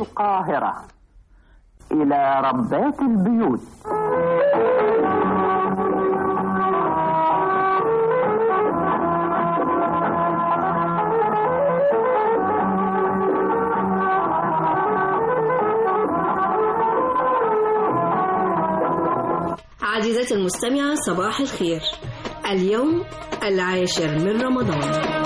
القاهرة إلى ربات البيوت عزيزتي المستمعة صباح الخير اليوم العاشر من رمضان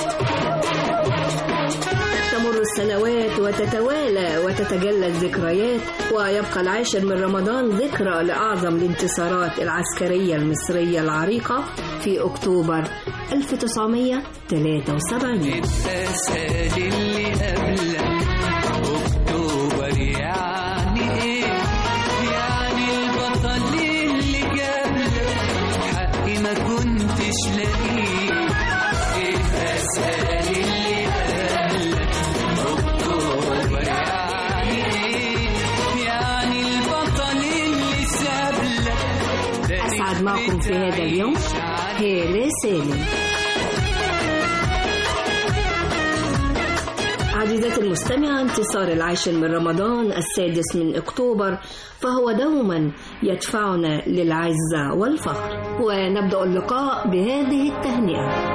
تمر السنوات وتتوالى وتتجلى الذكريات ويبقى العاشر من رمضان ذكرى لأعظم الانتصارات العسكرية المصرية العريقة في أكتوبر 1973 اسال اللي قبلك اكتوبر يعني ايه يعني البطل اللي جابلك حقي ما كنتش لاقيه ايه اسال اللي قبلك اكتوبر يعني ايه يعني البطل اللي سابلك أسعد معكم في هذا اليوم هالة سالم عزيزتي المستمعة انتصار العاشر من رمضان السادس من أكتوبر فهو دوما يدفعنا للعزة والفخر ونبدأ اللقاء بهذه التهنئة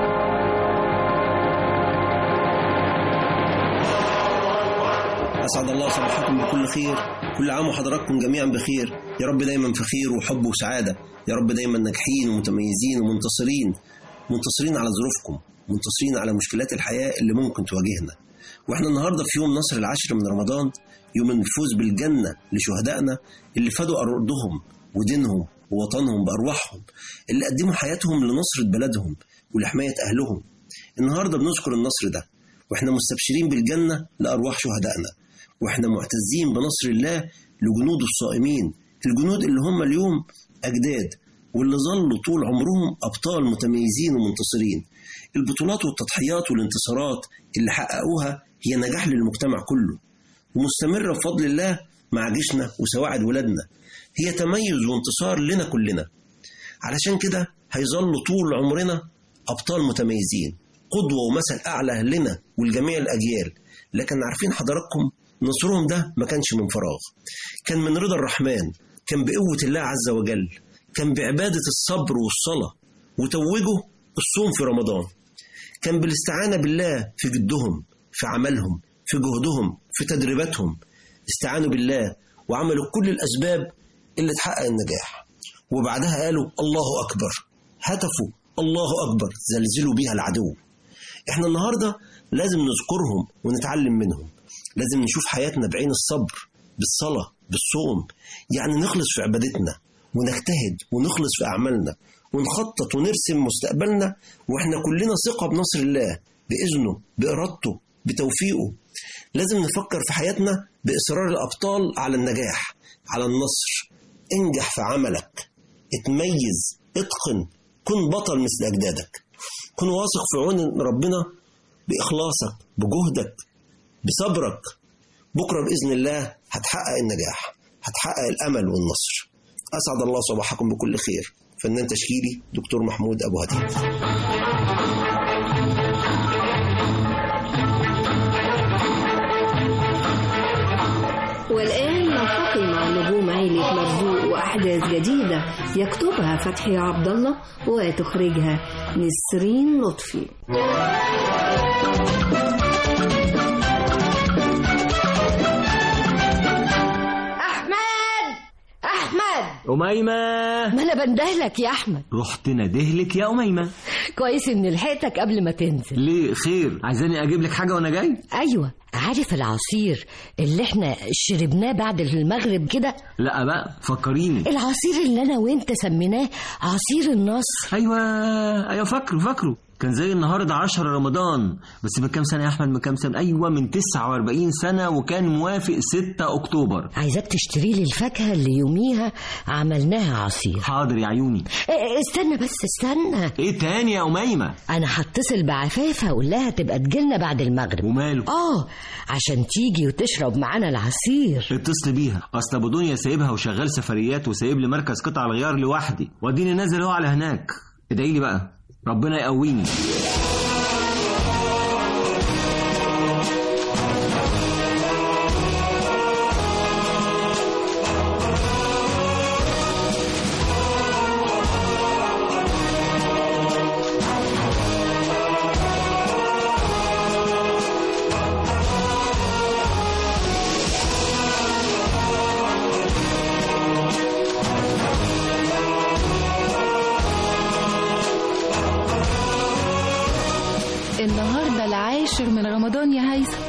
أسعد الله صباحكم بكل خير كل عام وحضراتكم جميعا بخير يا رب دايما في خير وحب وسعادة يا رب دايما ناجحين ومتميزين ومنتصرين منتصرين على ظروفكم منتصرين على مشكلات الحياة اللي ممكن تواجهنا واحنا النهاردة في يوم نصر العاشر من رمضان يوم الفوز بالجنة لشهدائنا اللي فدوا أرضهم ودينهم ووطنهم بأرواحهم اللي قدموا حياتهم لنصرة بلدهم ولحماية أهلهم النهاردة بنذكر النصر ده واحنا مستبشرين بالجنة لأرواح شهدائنا واحنا معتزين بنصر الله لجنود الصائمين الجنود اللي هم اليوم أجداد واللي ظلوا طول عمرهم أبطال متميزين ومنتصرين البطولات والتضحيات والانتصارات اللي حققوها هي نجاح للمجتمع كله ومستمرة بفضل الله مع جيشنا وسواعد ولادنا هي تميز وانتصار لنا كلنا علشان كده هيظلوا طول عمرنا أبطال متميزين قدوة ومثل أعلى لنا ولجميع الأجيال لكن عارفين حضراتكم نصرهم ده ما كانش من فراغ كان من رضا الرحمن كان بقوة الله عز وجل كان بعبادة الصبر والصلاة وتوجوا الصوم في رمضان كان بالاستعانة بالله في جدهم في عملهم في جهدهم في تدريباتهم استعانوا بالله وعملوا كل الأسباب اللي تحقق النجاح وبعدها قالوا الله أكبر هتفوا الله أكبر زلزلوا بيها العدو احنا النهاردة لازم نذكرهم ونتعلم منهم لازم نشوف حياتنا بعين الصبر بالصلاة بالصوم يعني نخلص في عبادتنا ونجتهد ونخلص في أعمالنا ونخطط ونرسم مستقبلنا واحنا كلنا ثقة بنصر الله بإذنه بإرادته بتوفيقه لازم نفكر في حياتنا بإصرار الأبطال على النجاح على النصر انجح في عملك اتميز اتقن كن بطل مثل أجدادك كن واثق في عون ربنا بإخلاصك بجهدك بصبرك بكرة بإذن الله هتحقق النجاح هتحقق الأمل والنصر أسعد الله صباحكم بكل خير فنان تشكيلي دكتور محمود أبو هدي والآن نلتقي مع نجوم عيلة مرزوق وأحداث جديدة يكتبها فتحي عبد الله وتخرجها نسرين لطفي احمد احمد أميمة ما انا بندهلك يا احمد رحت نادهلك يا أميمة كويس ان لحقتك قبل ما تنزل ليه خير عايزاني أجيب لك حاجة وأنا جاي ايوه عارف العصير اللي احنا شربناه بعد المغرب كده لا بقى فكريني العصير اللي انا وانت سميناه عصير النصر أيوة أيوة فاكره فاكره كان زي النهاردة 10 رمضان بس من كام سنة يا أحمد من كام سنة أيوة من 49 سنة وكان موافق 6 أكتوبر عايزاك تشتري لي الفاكهه اللي يوميها عملناها عصير حاضر يا عيوني إيه، استنى بس استنى إيه تاني يا أميمة انا هتصل بعفافه اقول لها تبقى تجيلنا بعد المغرب وماله اه عشان تيجي وتشرب معانا العصير اتصل بيها اصل ابو دنيا سايبها وشغال سفريات وسايب لي مركز قطع الغيار لوحدي واديني نازل اهو على هناك ادعي لي بقى ربنا يقويني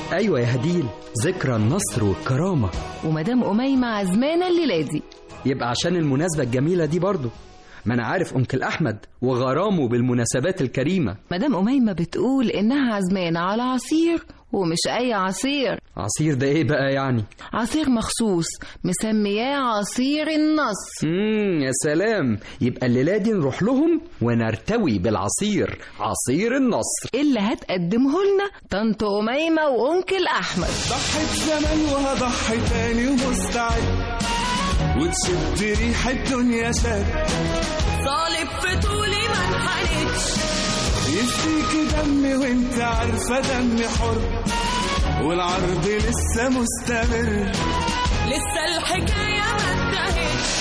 ايوه يا هديل ذكرى النصر والكرامه ومدام أميمة عزمانة الليلة دي يبقى عشان المناسبه الجميله دي برضه ما انا عارف انكل احمد وغرامه بالمناسبات الكريمه مدام أميمة بتقول إنها عزمانة على عصير ومش أي عصير عصير ده ايه بقى يعني عصير مخصوص مسمياه عصير النصر امم يا سلام يبقى الليله دي نروح لهم ونرتوي بالعصير عصير النصر اللي هتقدمه لنا طنط أميمة وأنكل أحمد ضحت زمان وهضحي تاني ومستعد وتشد ريح الدنيا شد طالب في طولي ما انحنتش يفديك دمي وانت عارفة دمي حر والعرض لسه مستمر لسه الحكاية ما انتهتش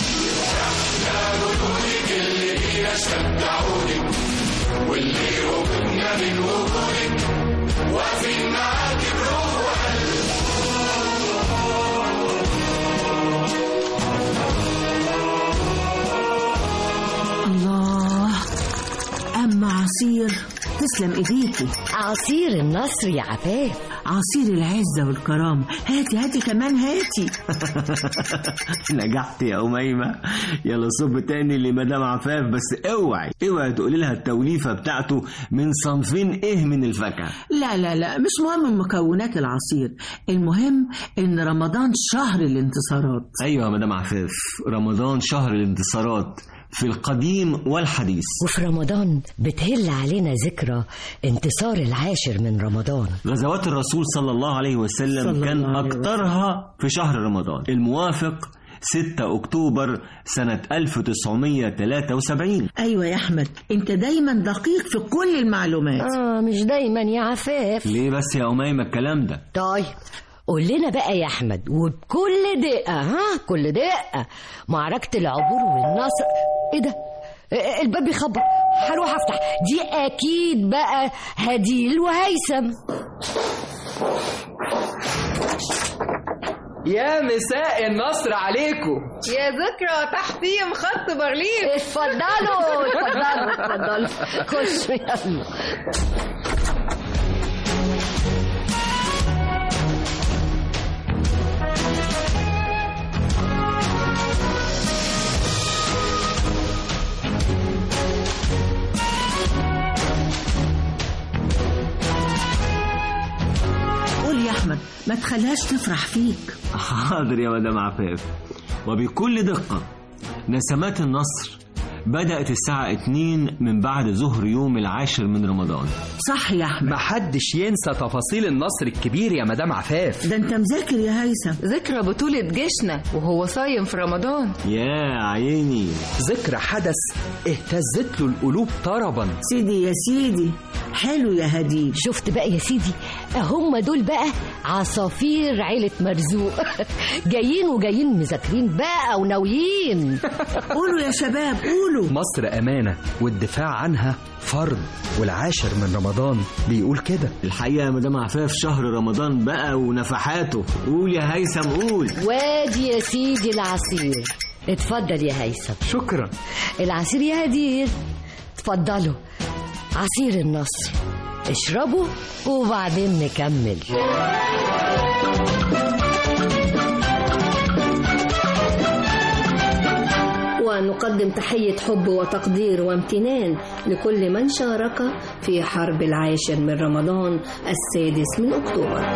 الله أما عصير تسلم إيديكي عصير النصر يا عفاف عصير العزة والكرامة هاتي هاتي كمان هاتي نجحت يا أميمة يلا صب تاني لمدام عفاف بس اوعي اوعي تقولي لها التوليفة بتاعته من صنفين ايه من الفاكهة لا لا لا مش مهم مكونات العصير المهم إن رمضان شهر الانتصارات ايوه يا مدام عفاف رمضان شهر الانتصارات في القديم والحديث وفي رمضان بتهل علينا ذكرى انتصار العاشر من رمضان غزوات الرسول صلى الله عليه وسلم صلى كان الله عليه أكثرها في شهر رمضان الموافق 6 أكتوبر سنة 1973 أيوة يا أحمد أنت دايما دقيق في كل المعلومات اه مش دايما يا عفاف ليه بس يا أميمة الكلام ده طيب قول لنا بقى يا احمد وبكل دقه ها كل دقه معركه العبور والنصر ايه ده إيه- الباب بيخبط هروح افتح دي اكيد بقى هديل وهيثم يا مساء النصر عليكم يا ذكرى تحطيم خط برلين اتفضلوا اتفضلوا اتفضلوا خشوا يلا قول يا أحمد ما تخليهاش تفرح فيك حاضر يا مدام عفاف وبكل دقة نسمات النصر بدأت الساعة 2 من بعد ظهر يوم العاشر من رمضان صح يا أحمد محدش ينسى تفاصيل النصر الكبير يا مدام عفاف ده أنت مذاكر يا هيثم ذكرى بطولة جيشنا وهو صايم في رمضان يا عيني ذكرى حدث اهتزت له القلوب طربا سيدي يا سيدي حلو يا هديل شفت بقى يا سيدي هم دول بقى عصافير عيلة مرزوق جايين وجايين مذاكرين بقى وناويين قولوا يا شباب قولوا مصر أمانة والدفاع عنها فرض والعاشر من رمضان بيقول كده الحقيقة يا مدام عفاف شهر رمضان بقى ونفحاته قول يا هيثم قول وادي يا سيدي العصير اتفضل يا هيثم شكرا العصير يا هدير اتفضلوا عصير النصر اشربوا وبعدين نكمل ونقدم تحية حب وتقدير وامتنان لكل من شارك في حرب العاشر من رمضان السادس من أكتوبر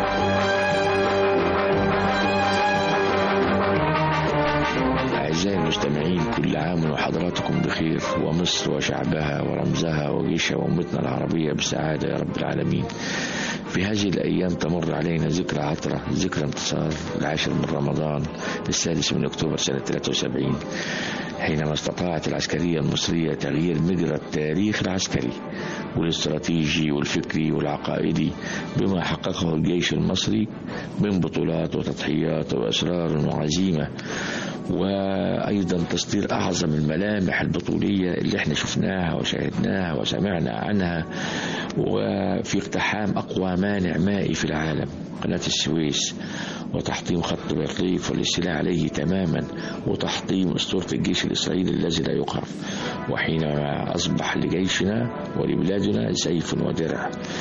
أعزائي المستمعين كل عام وحضراتكم بخير ومصر وشعبها ورمزها وجيشها وأمتنا العربية بسعادة يا رب العالمين في هذه الأيام تمر علينا ذكرى عطرة ذكرى انتصار العاشر من رمضان السادس من أكتوبر سنة 73 حينما استطاعت العسكرية المصرية تغيير مجرى التاريخ العسكري والاستراتيجي والفكري والعقائدي بما حققه الجيش المصري من بطولات وتضحيات وأسرار وعزيمة وأيضا تصدير أعظم الملامح البطولية اللي احنا شفناها وشاهدناها وسمعنا عنها وفي اقتحام أقوى مانع مائي في العالم قناة السويس وتحطيم خط بارليف والاستيلاء عليه تماما وتحطيم أسطورة الجيش الإسرائيلي الذي لا يقهر وحينما أصبح لجيشنا ولبلادنا سيف ودرع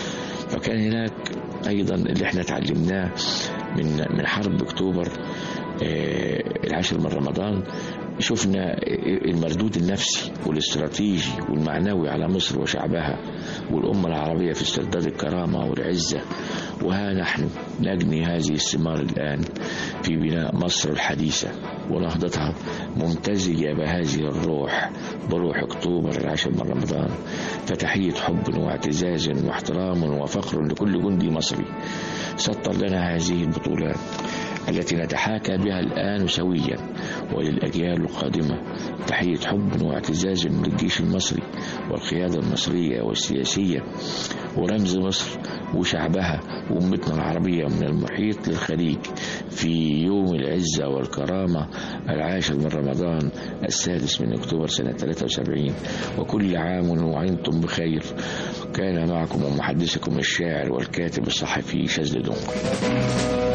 فكان هناك أيضا اللي احنا تعلمناه من من حرب أكتوبر آه، العاشر من رمضان شفنا المردود النفسي والاستراتيجي والمعنوي على مصر وشعبها والأمة العربية في استرداد الكرامة والعزة وها نحن نجني هذه الثمار الآن في بناء مصر الحديثة ونهضتها ممتزجة بهذه الروح بروح أكتوبر العاشر من رمضان فتحية حب واعتزاز واحترام وفخر لكل جندي مصري سطر لنا هذه البطولات التي نتحاكى بها الآن سويا وللأجيال القادمة تحية حب واعتزاز للجيش المصري والقيادة المصرية والسياسية ورمز مصر وشعبها وأمتنا العربية من المحيط للخليج في يوم العزة والكرامة العاشر من رمضان السادس من أكتوبر سنة 73 وكل عام وأنتم بخير كان معكم ومحدثكم الشاعر والكاتب الصحفي شاذلي دنقل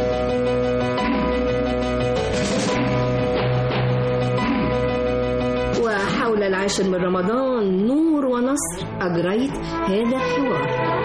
وحول العاشر من رمضان نور ونصر أجريت هذا الحوار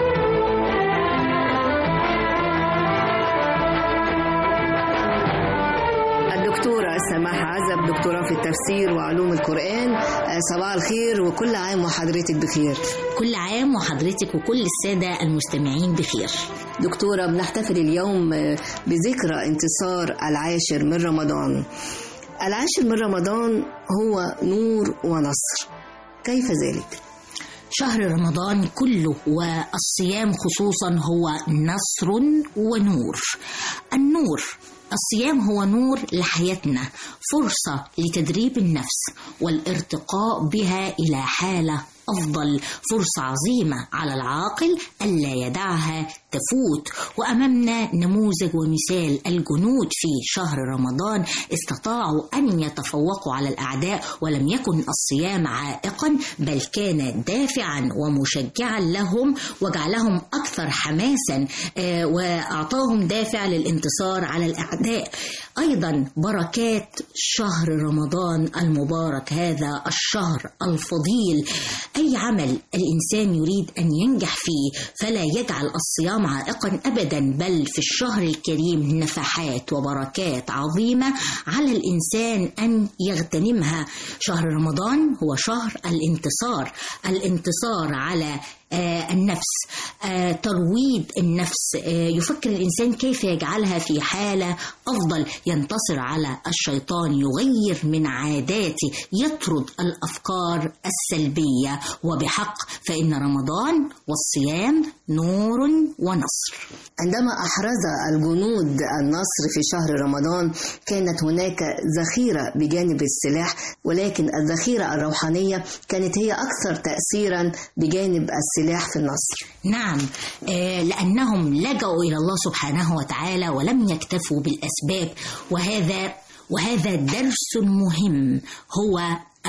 الدكتورة سماح عزب دكتوراه في التفسير وعلوم القرآن آه، صباح الخير وكل عام وحضرتك بخير كل عام وحضرتك وكل السادة المستمعين بخير دكتورة بنحتفل اليوم آه، بذكرى انتصار العاشر من رمضان العاشر من رمضان هو نور ونصر كيف ذلك؟ شهر رمضان كله والصيام خصوصا هو نصر ونور النور الصيام هو نور لحياتنا فرصة لتدريب النفس والارتقاء بها إلى حالة أفضل فرصة عظيمة على العاقل ألا يدعها تفوت وأمامنا نموذج ومثال الجنود في شهر رمضان استطاعوا أن يتفوقوا على الأعداء ولم يكن الصيام عائقا بل كان دافعا ومشجعا لهم وجعلهم أكثر حماسا آه، وأعطاهم دافع للانتصار على الأعداء أيضا بركات شهر رمضان المبارك هذا الشهر الفضيل أي عمل الإنسان يريد أن ينجح فيه فلا يجعل الصيام عائقا أبدا بل في الشهر الكريم نفحات وبركات عظيمة على الإنسان أن يغتنمها شهر رمضان هو شهر الانتصار الانتصار على آه، النفس آه، ترويض النفس آه، يفكر الإنسان كيف يجعلها في حالة أفضل ينتصر على الشيطان يغير من عاداته يطرد الأفكار السلبية وبحق فإن رمضان والصيام نور ونصر عندما أحرز الجنود النصر في شهر رمضان كانت هناك ذخيرة بجانب السلاح ولكن الذخيرة الروحانية كانت هي أكثر تأثيرا بجانب السلاح في النصر نعم آه، لأنهم لجأوا إلى الله سبحانه وتعالى ولم يكتفوا بالأسباب وهذا وهذا درس مهم هو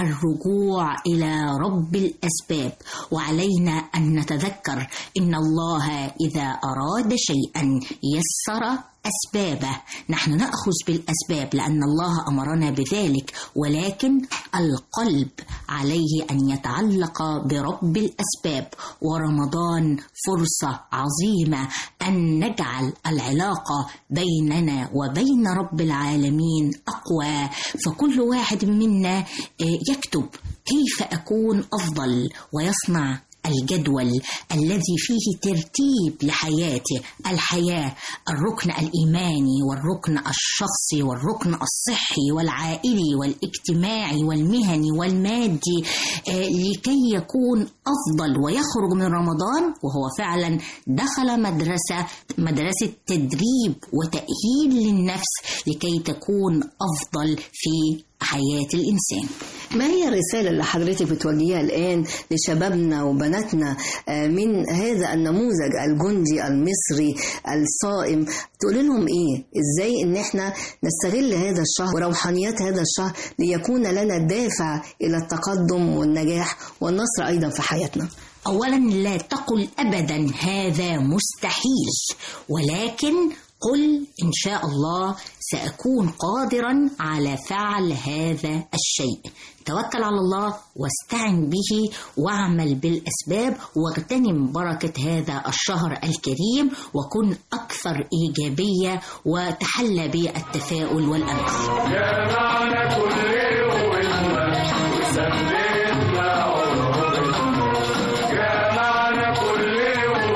الرجوع إلى رب الأسباب وعلينا أن نتذكر إن الله إذا أراد شيئا يسر أسبابه نحن نأخذ بالأسباب لأن الله أمرنا بذلك ولكن القلب عليه أن يتعلق برب الأسباب ورمضان فرصة عظيمة أن نجعل العلاقة بيننا وبين رب العالمين أقوى فكل واحد منا آه، يكتب كيف أكون أفضل ويصنع الجدول الذي فيه ترتيب لحياته الحياة الركن الإيماني والركن الشخصي والركن الصحي والعائلي والاجتماعي والمهني والمادي آه، لكي يكون أفضل ويخرج من رمضان وهو فعلا دخل مدرسة مدرسة تدريب وتأهيل للنفس لكي تكون أفضل في حياة الإنسان ما هي الرسالة اللي حضرتك بتوجهيها الآن لشبابنا وبناتنا آه، من هذا النموذج الجندي المصري الصائم تقول لهم إيه إزاي إن إحنا نستغل هذا الشهر وروحانيات هذا الشهر ليكون لنا دافع إلى التقدم والنجاح والنصر أيضا في حياتنا أولا لا تقل أبدا هذا مستحيل ولكن قل إن شاء الله سأكون قادرا على فعل هذا الشيء توكل على الله واستعن به واعمل بالأسباب واغتنم بركة هذا الشهر الكريم وكن أكثر إيجابية وتحلى بالتفاؤل والأمل جمعنا كل يوم وسمينا عروبنا جمعنا كل يوم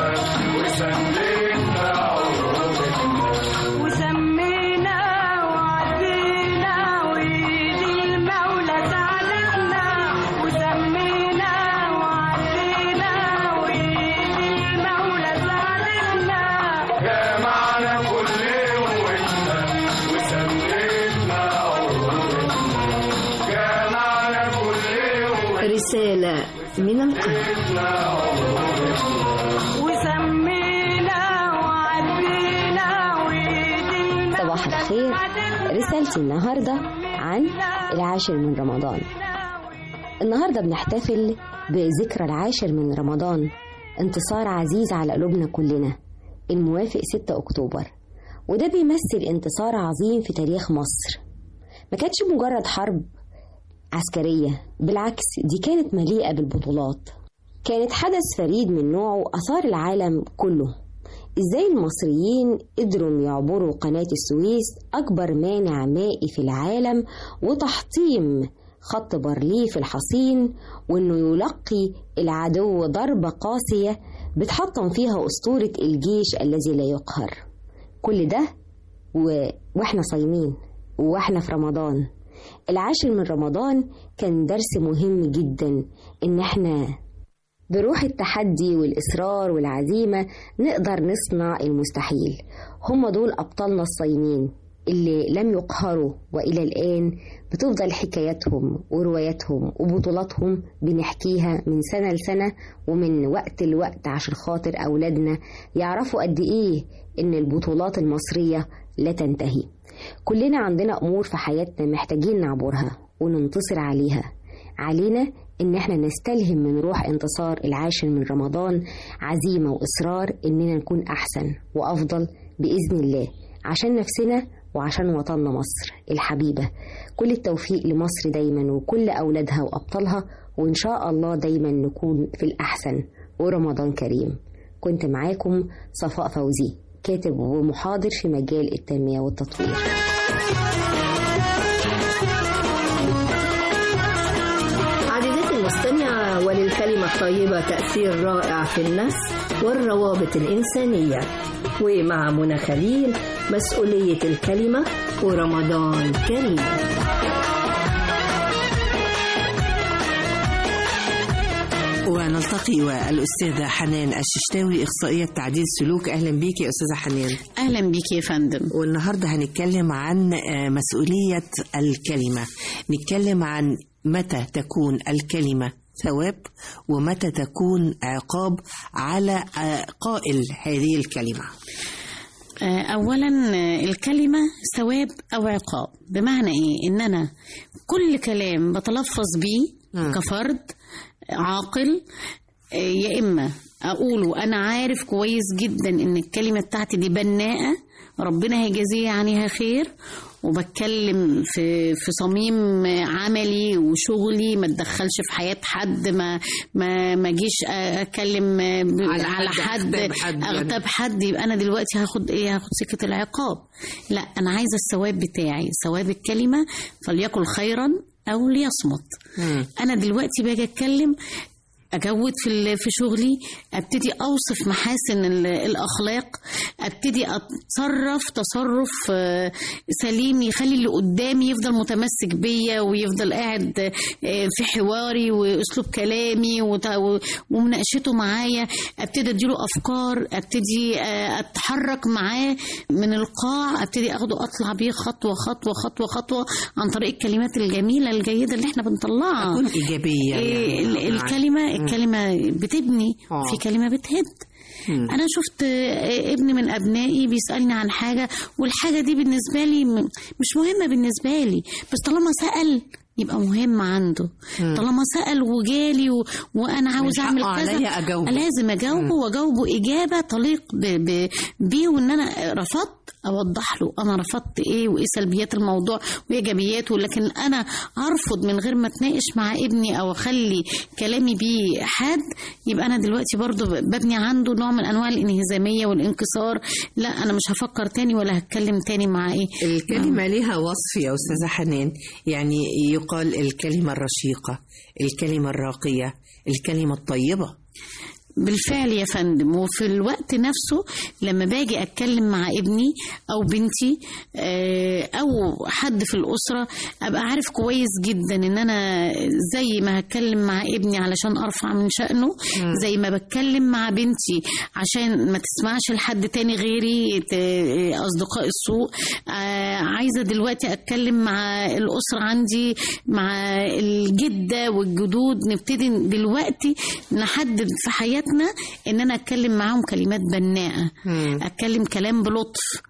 وسمينا عروبنا وسمينا وعدينا وإيد المولى ساعدتنا وسمينا وعدينا وإيد المولى ساعدتنا جمعنا كل يوم وسمينا عروبنا جمعنا كل يوم رسالة من القلب وسمينا وعدينا وإيد المولى صباح الخير رسالتي النهاردة عن العاشر من رمضان النهاردة بنحتفل بذكرى العاشر من رمضان انتصار عزيز على قلوبنا كلنا الموافق 6 أكتوبر وده بيمثل انتصار عظيم في تاريخ مصر ما كانتش مجرد حرب عسكرية بالعكس دي كانت مليئة بالبطولات كانت حدث فريد من نوعه أثار العالم كله إزاي المصريين قدروا يعبروا قناة السويس أكبر مانع مائي في العالم وتحطيم خط بارليف الحصين وإنه يلقي العدو ضربة قاسية بتحطم فيها أسطورة الجيش الذي لا يقهر كل ده و... وإحنا صايمين وإحنا في رمضان العاشر من رمضان كان درس مهم جدا إن إحنا بروح التحدي والإصرار والعزيمة نقدر نصنع المستحيل هم دول أبطالنا الصايمين اللي لم يقهروا وإلى الآن بتفضل حكاياتهم ورواياتهم وبطولاتهم بنحكيها من سنة لسنة ومن وقت لوقت عشان خاطر أولادنا يعرفوا قد إيه إن البطولات المصرية لا تنتهي كلنا عندنا أمور في حياتنا محتاجين نعبرها وننتصر عليها علينا إن إحنا نستلهم من روح انتصار العاشر من رمضان عزيمة وإصرار إننا نكون أحسن وأفضل بإذن الله عشان نفسنا وعشان وطننا مصر الحبيبة كل التوفيق لمصر دايما وكل أولادها وأبطالها وإن شاء الله دايما نكون في الأحسن ورمضان كريم كنت معاكم صفاء فوزي كاتب ومحاضر في مجال التنمية والتطوير عزيزتي المستمعة وللكلمة الطيبة تأثير رائع في النفس والروابط الإنسانية ومع منى خليل مسؤولية الكلمة ورمضان كريم ونلتقي والأستاذة حنان الششتاوي إخصائية تعديل سلوك أهلا بيكي يا أستاذة حنان أهلا بيكي يا فندم والنهاردة هنتكلم عن آه، مسؤولية الكلمة نتكلم عن متى تكون الكلمة ثواب ومتى تكون عقاب على آه، قائل هذه الكلمة آه، أولا آه، الكلمة ثواب أو عقاب بمعنى إيه إن أنا كل كلام بتلفظ بيه كفرد عاقل آه، يا إما أقوله أنا عارف كويس جدا إن الكلمة بتاعتي دي بناءة ربنا هيجازيه عنها خير وبتكلم في في صميم عملي وشغلي ما اتدخلش في حياه حد ما ما ما اجيش اتكلم على, على حد أغتاب حد يعني. اغتاب حد يبقى انا دلوقتي هاخد ايه هاخد سكه العقاب لا انا عايزه الثواب بتاعي ثواب الكلمه فليقل خيرا او ليصمت انا دلوقتي باجي اتكلم اجود في ال- في شغلي ابتدي اوصف محاسن ال- الاخلاق ابتدي اتصرف تصرف آه، سليم يخلي اللي قدامي يفضل متمسك بيا ويفضل قاعد آه، في حواري واسلوب كلامي وت- و- ومناقشته معايا ابتدي اديله افكار ابتدي آه، اتحرك معاه من القاع ابتدي اخده اطلع بيه خطوه خطوه خطوه خطوه عن طريق الكلمات الجميله الجيده اللي احنا بنطلعها تكون إيجابية إيه يعني. ال- الكلمة الكلمة بتبني آه. في كلمة بتهد أنا شفت آه، ابن من أبنائي بيسألني عن حاجة والحاجة دي بالنسبة لي م- مش مهمة بالنسبة لي بس طالما سأل يبقى مهم عنده طالما سأل وجالي و... وانا عاوز من اعمل حقه كذا عليا أجاوبه. لازم اجاوبه واجاوبه اجابه تليق ب... ب... بيه وان انا رفضت اوضح له انا رفضت ايه وايه سلبيات الموضوع وايجابياته لكن انا ارفض من غير ما اتناقش مع ابني او اخلي كلامي بيه حاد يبقى انا دلوقتي برضو ببني عنده نوع من انواع الانهزاميه والانكسار لا انا مش هفكر تاني ولا هتكلم تاني مع ايه الكلمة ليها وصف يا أستاذة حنان يعني يقال الكلمة الرشيقة الكلمة الراقية الكلمة الطيبة بالفعل يا فندم وفي الوقت نفسه لما باجي اتكلم مع ابني او بنتي آه، او حد في الاسره ابقى عارف كويس جدا ان انا زي ما هتكلم مع ابني علشان ارفع من شانه زي ما بتكلم مع بنتي عشان ما تسمعش لحد تاني غيري ت- اصدقاء السوء آه، عايزه دلوقتي اتكلم مع الاسره عندي مع الجده والجدود نبتدي دلوقتي نحدد في حياتنا ان انا اتكلم معاهم كلمات بناءه اتكلم كلام بلطف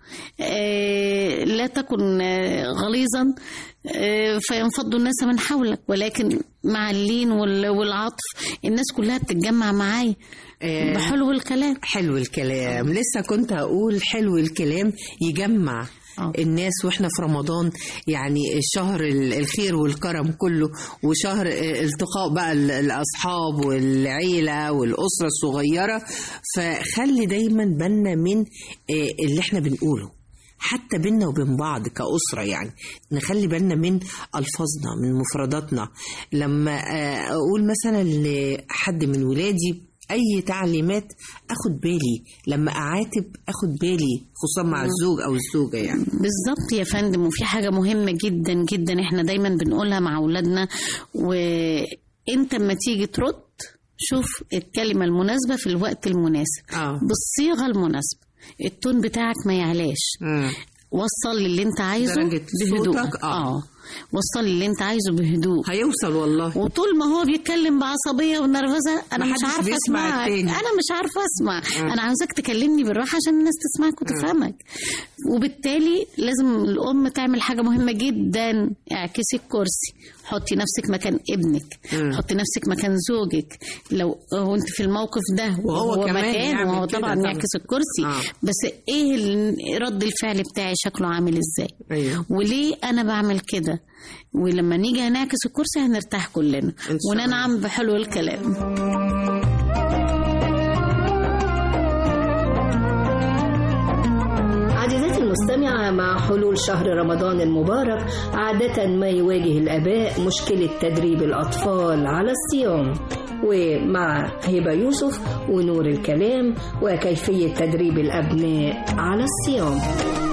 آه، لا تكن آه، غليظا آه، فينفض الناس من حولك ولكن مع اللين وال- والعطف الناس كلها بتتجمع معايا آه، بحلو الكلام حلو الكلام لسه كنت هقول حلو الكلام يجمع الناس واحنا في رمضان يعني شهر ال- الخير والكرم كله وشهر آه، التقاء بقى ال- الاصحاب والعيله والاسره الصغيره فخلي دايما بالنا من آه، اللي احنا بنقوله حتى بينا وبين بعض كأسرة يعني نخلي بالنا من ألفاظنا من مفرداتنا لما آه، أقول مثلا لحد من ولادي أي تعليمات أخد بالي لما أعاتب أخد بالي خصوصا مع الزوج أو الزوجة يعني بالظبط يا فندم وفي حاجة مهمة جدا جدا احنا دايما بنقولها مع أولادنا وانت اما تيجي ترد شوف الكلمة المناسبة في الوقت المناسب آه. بالصيغة المناسبة التون بتاعك ما يعلاش وصل للي انت عايزه درجة بهدوء صوتك، آه. اه وصل للي انت عايزه بهدوء هيوصل والله وطول ما هو بيتكلم بعصبيه ونرفزه انا مش محدش عارفه بيسمع اسمعك التاني. انا مش عارفه اسمع آه. انا عاوزاك تكلمني بالراحه عشان الناس تسمعك وتفهمك وبالتالي لازم الام تعمل حاجه مهمه جدا اعكسي الكرسي حطي نفسك مكان ابنك مم. حطي نفسك مكان زوجك لو هو انت في الموقف ده وهو وهو كمان مكان يعمل وهو كده طبعا طبعا. يعكس الكرسي آه. بس ايه ال- رد الفعل بتاعي شكله عامل ازاي أيوه. وليه انا بعمل كده ولما نيجي هنعكس الكرسي هنرتاح كلنا شاء وننعم بحلو الكلام عزيزتي المستمعة مع حلول شهر رمضان المبارك عادة ما يواجه الآباء مشكلة تدريب الأطفال على الصيام ومع هبة يوسف ونور الكلام وكيفية تدريب الأبناء على الصيام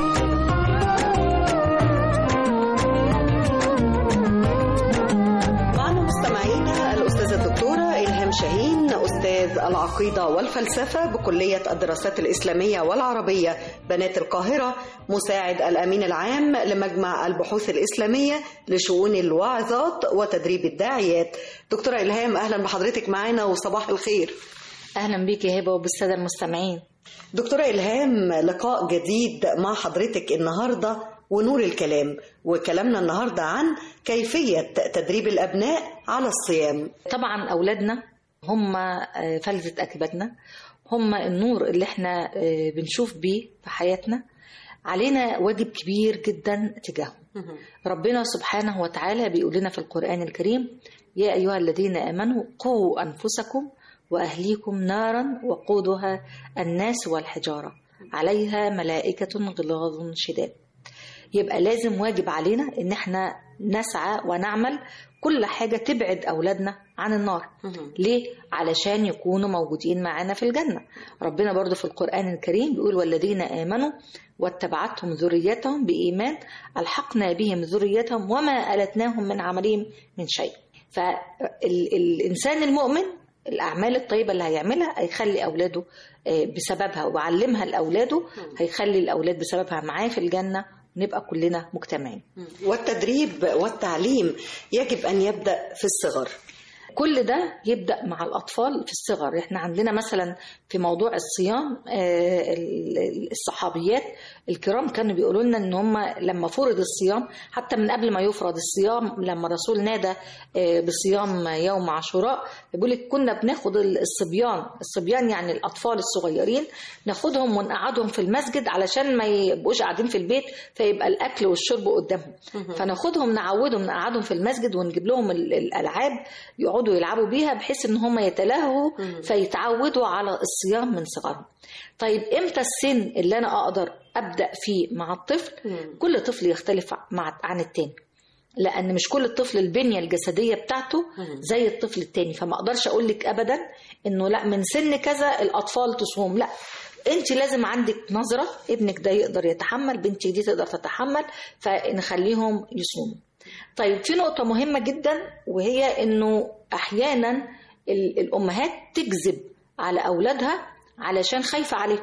معنا مستمعينا الأستاذة الدكتورة إلهام شاهين أستاذ العقيدة والفلسفة بكلية الدراسات الإسلامية والعربية بنات القاهرة مساعد الأمين العام لمجمع البحوث الإسلامية لشؤون الواعظات وتدريب الداعيات دكتورة إلهام أهلا بحضرتك معنا وصباح الخير أهلا بيك يا هبة وبالسادة المستمعين دكتورة إلهام لقاء جديد مع حضرتك النهاردة ونور الكلام وكلامنا النهاردة عن كيفية تدريب الأبناء على الصيام طبعا أولادنا هم آه، فلذة أكبادنا هم النور اللي احنا آه، بنشوف بيه في حياتنا علينا واجب كبير جدا تجاههم ربنا سبحانه وتعالى بيقول لنا في القرآن الكريم يا أيها الذين آمنوا قوا أنفسكم وأهليكم نارا وقودها الناس والحجارة عليها ملائكة غلاظ شداد يبقى لازم واجب علينا ان احنا نسعى ونعمل كل حاجة تبعد أولادنا عن النار ليه؟ علشان يكونوا موجودين معانا في الجنة ربنا برضو في القرآن الكريم بيقول والذين آمنوا واتبعتهم ذريتهم بإيمان ألحقنا بهم ذريتهم وما ألتناهم من عملهم من شيء فالإنسان المؤمن الأعمال الطيبة اللي هيعملها هيخلي أولاده آه، بسببها وعلمها لأولاده هيخلي الأولاد بسببها معاه في الجنة ونبقى كلنا مجتمعين والتدريب والتعليم يجب أن يبدأ في الصغر كل ده يبدا مع الاطفال في الصغر احنا عندنا مثلا في موضوع الصيام آه، ال- الصحابيات الكرام كانوا بيقولوا لنا ان هم لما فرض الصيام حتى من قبل ما يفرض الصيام لما الرسول نادى آه، بصيام يوم عاشوراء بيقول لك كنا بناخد ال- الصبيان الصبيان يعني الاطفال الصغيرين ناخدهم ونقعدهم في المسجد علشان ما يبقوش قاعدين في البيت فيبقى الاكل والشرب قدامهم فناخدهم نعودهم نقعدهم في المسجد ونجيب لهم ال- الالعاب يقعدوا يلعبوا بيها بحيث ان هم يتلهوا فيتعودوا على الصيام من صغرهم طيب امتى السن اللي انا اقدر ابدا فيه مع الطفل كل طفل يختلف مع عن التاني لان مش كل الطفل البنيه الجسديه بتاعته زي الطفل التاني فما اقدرش اقول لك ابدا انه لا من سن كذا الاطفال تصوم لا انت لازم عندك نظره ابنك ده يقدر يتحمل بنتك دي تقدر تتحمل فنخليهم يصوموا طيب في نقطه مهمه جدا وهي انه احيانا ال- الامهات تكذب على اولادها علشان خايفه عليهم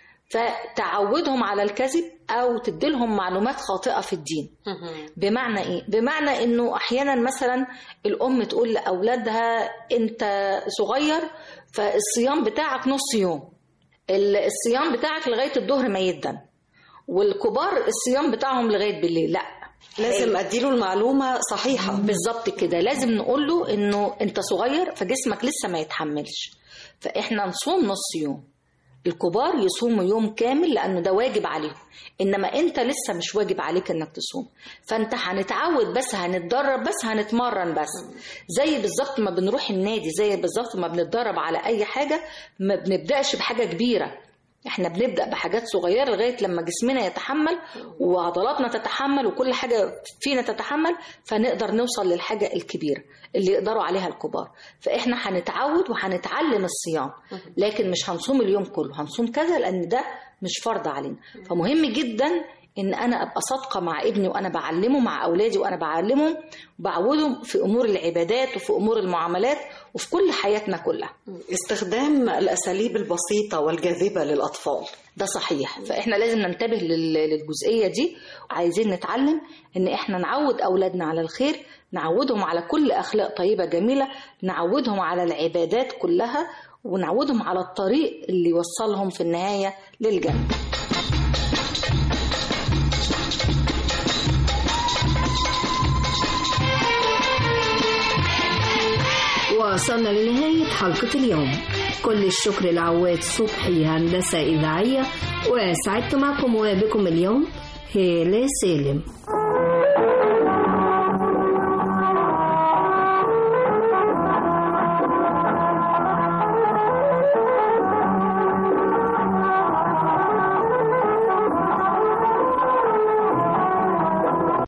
فتعودهم على الكذب او تديلهم معلومات خاطئه في الدين بمعنى ايه بمعنى انه احيانا مثلا الام تقول لاولادها انت صغير فالصيام بتاعك نص يوم ال- الصيام بتاعك لغايه الظهر ما يدن والكبار الصيام بتاعهم لغايه بالليل لا لازم اديله المعلومه صحيحه بالظبط كده لازم نقول له انه انت صغير فجسمك لسه ما يتحملش فاحنا نصوم نص يوم الكبار يصوموا يوم كامل لانه ده واجب عليهم انما انت لسه مش واجب عليك انك تصوم فانت هنتعود بس هنتدرب بس هنتمرن بس زي بالظبط ما بنروح النادي زي بالظبط ما بنتدرب على اي حاجه ما بنبداش بحاجه كبيره احنا بنبدا بحاجات صغيره لغايه لما جسمنا يتحمل وعضلاتنا تتحمل وكل حاجه فينا تتحمل فنقدر نوصل للحاجه الكبيره اللي يقدروا عليها الكبار فاحنا هنتعود وهنتعلم الصيام لكن مش هنصوم اليوم كله هنصوم كذا لان ده مش فرض علينا فمهم جدا ان انا ابقى صادقه مع ابني وانا بعلمه مع اولادي وانا بعلمهم وبعودهم في امور العبادات وفي امور المعاملات وفي كل حياتنا كلها استخدام الاساليب البسيطه والجاذبه للاطفال ده صحيح فاحنا لازم ننتبه لل- للجزئيه دي عايزين نتعلم ان احنا نعود اولادنا على الخير نعودهم على كل اخلاق طيبه جميله نعودهم على العبادات كلها ونعودهم على الطريق اللي يوصلهم في النهايه للجنه وصلنا لنهاية حلقة اليوم كل الشكر لعواد صبحي هندسة إذاعية وسعدت معكم وبكم اليوم هالة سالم